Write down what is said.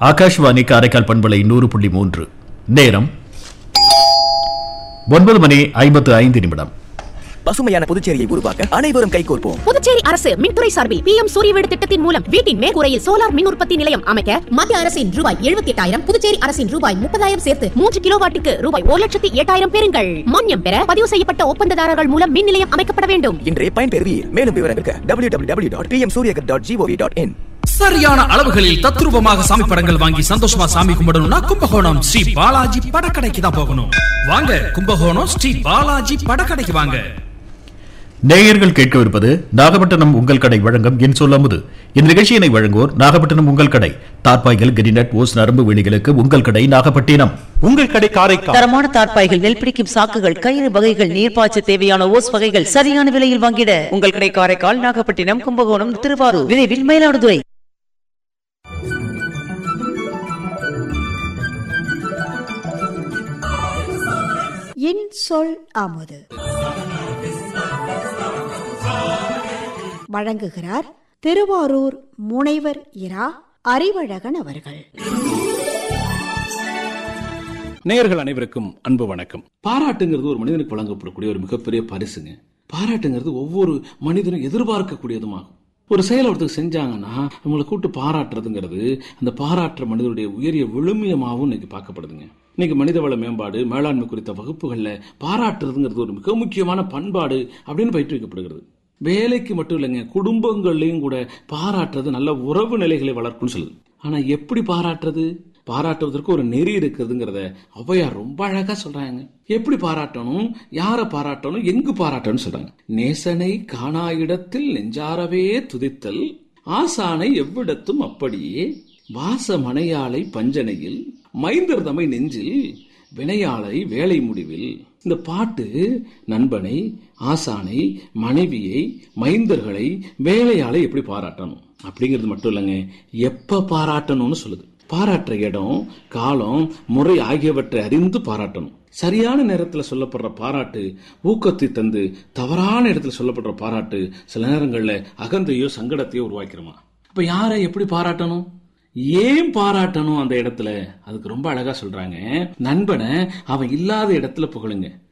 ஆகாஷ்வாணி காரைக்கால் பண்பலை நூறு புள்ளி மூன்று நேரம் ஒன்பது மணி ஐம்பத்து ஐந்து நிமிடம் பசுமையான புதுச்சேரியை உருவாக்க அனைவரும் கைகோர்ப்போம் புதுச்சேரி அரசு மின்துறை சார்பில் பி எம் சூரிய வீடு திட்டத்தின் மூலம் வீட்டின் மேற்கூரையில் சோலார் மின் உற்பத்தி நிலையம் அமைக்க மத்திய அரசின் ரூபாய் எழுபத்தி எட்டாயிரம் புதுச்சேரி அரசின் ரூபாய் முப்பதாயிரம் சேர்த்து மூன்று கிலோ வாட்டுக்கு ரூபாய் ஒரு லட்சத்தி எட்டாயிரம் பெறுங்கள் மானியம் பெற பதிவு செய்யப்பட்ட ஒப்பந்ததாரர்கள் மூலம் மின் நிலையம் அமைக்கப்பட வேண்டும் இன்றே பயன்பெறுவீர் மேலும் விவரங்களுக்கு W W W dot PM Suryaghar dot gov dot in சரியான அளவுகளில் தத்ரூபமாக சாமி படங்கள் வாங்கி சந்தோஷமா சாமி கும்பிடணும்னா கும்பகோணம் ஸ்ரீ பாலாஜி படக்கடைக்கு தான் போகணும் வாங்க கும்பகோணம் ஸ்ரீ பாலாஜி படக்கடைக்கு வாங்க நேயர்கள் கேட்கவிருப்பது நாகப்பட்டினம் உங்கள் கடை வழங்கும் என் சொல்லாமுது இந்த நிகழ்ச்சியினை வழங்குவோர் நாகப்பட்டினம் உங்கள் கடை தார்பாய்கள் கிரிநட் ஓஸ் நரம்பு வெளிகளுக்கு உங்கள் கடை நாகப்பட்டினம் உங்கள் கடை காரைக்கால் தரமான தார்ப்பாய்கள் நெல் பிடிக்கும் சாக்குகள் கயிறு வகைகள் நீர்ப்பாய்ச்ச தேவையான ஓஸ் வகைகள் சரியான விலையில் வாங்கிட உங்கள் கடை காரைக்கால் நாகப்பட்டினம் கும்பகோணம் திருவாரூர் விரைவில் மயிலாடுதுறை என் சொல் அமுது வழங்குகிறார் திருவாரூர் முனைவர் இரா அறிவழகன் அவர்கள் நேயர்கள் அனைவருக்கும் அன்பு வணக்கம் பாராட்டுங்கிறது ஒரு மனிதனுக்கு வழங்கப்படக்கூடிய ஒரு மிகப்பெரிய பரிசுங்க பாராட்டுங்கிறது ஒவ்வொரு மனிதனும் எதிர்பார்க்கக்கூடியதுமாகும் ஒரு செயலை ஒருத்தர் செஞ்சாங்கன்னா அவங்களை கூட்டு பாராட்டுறதுங்கிறது அந்த பாராட்டுற மனிதனுடைய உயரிய விழுமியமாகவும் இன்னைக்கு பார்க்கப்படுதுங்க இன்னைக்கு மனிதவள மேம்பாடு மேலாண்மை குறித்த வகுப்புகள்ல பாராட்டுறதுங்கிறது ஒரு மிக முக்கியமான பண்பாடு அப்படின்னு பயிற்றுவிக்கப்படுகிறது வேலைக்கு மட்டும் இல்லைங்க குடும்பங்கள்லயும் கூட பாராட்டுறது நல்ல உறவு நிலைகளை வளர்க்கும்னு சொல்லுது ஆனா எப்படி பாராட்டுறது பாராட்டுவதற்கு ஒரு நெறி இருக்குதுங்கிறத ஔவையார் ரொம்ப அழகா சொல்றாங்க எப்படி பாராட்டணும் யாரை பாராட்டணும் எங்கு பாராட்டணும் சொல்றாங்க நேசனை காணா இடத்தில் நெஞ்சாரவே துதித்தல் ஆசானை எவ்விடத்தும் அப்படியே வாச மனையாளை பஞ்சனையில் மைந்தர் தமை நெஞ்சில் வினையாளை வேலை முடிவில் இந்த பாட்டு நண்பனை ஆசானை மனைவியை மைந்தர்களை வேலையாளை எப்படி பாராட்டணும் அப்படிங்கிறது மட்டும் இல்லைங்க எப்ப பாராட்டணும்னு சொல்லுது பாராட்டுற இடம் காலம் முறை ஆகியவற்றை அறிந்து பாராட்டணும் சரியான நேரத்தில் சொல்லப்படுற பாராட்டு ஊக்கத்தை தந்து தவறான இடத்துல சொல்லப்படுற பாராட்டு சில நேரங்கள்ல அகந்தையோ சங்கடத்தையோ உருவாக்கிறோமா அப்ப யாரை எப்படி பாராட்டணும் ஏன் பாராட்டணும் அந்த இடத்துல அதுக்கு ரொம்ப அழகா சொல்றாங்க நண்பனை அவன் இல்லாத இடத்துல புகழுங்க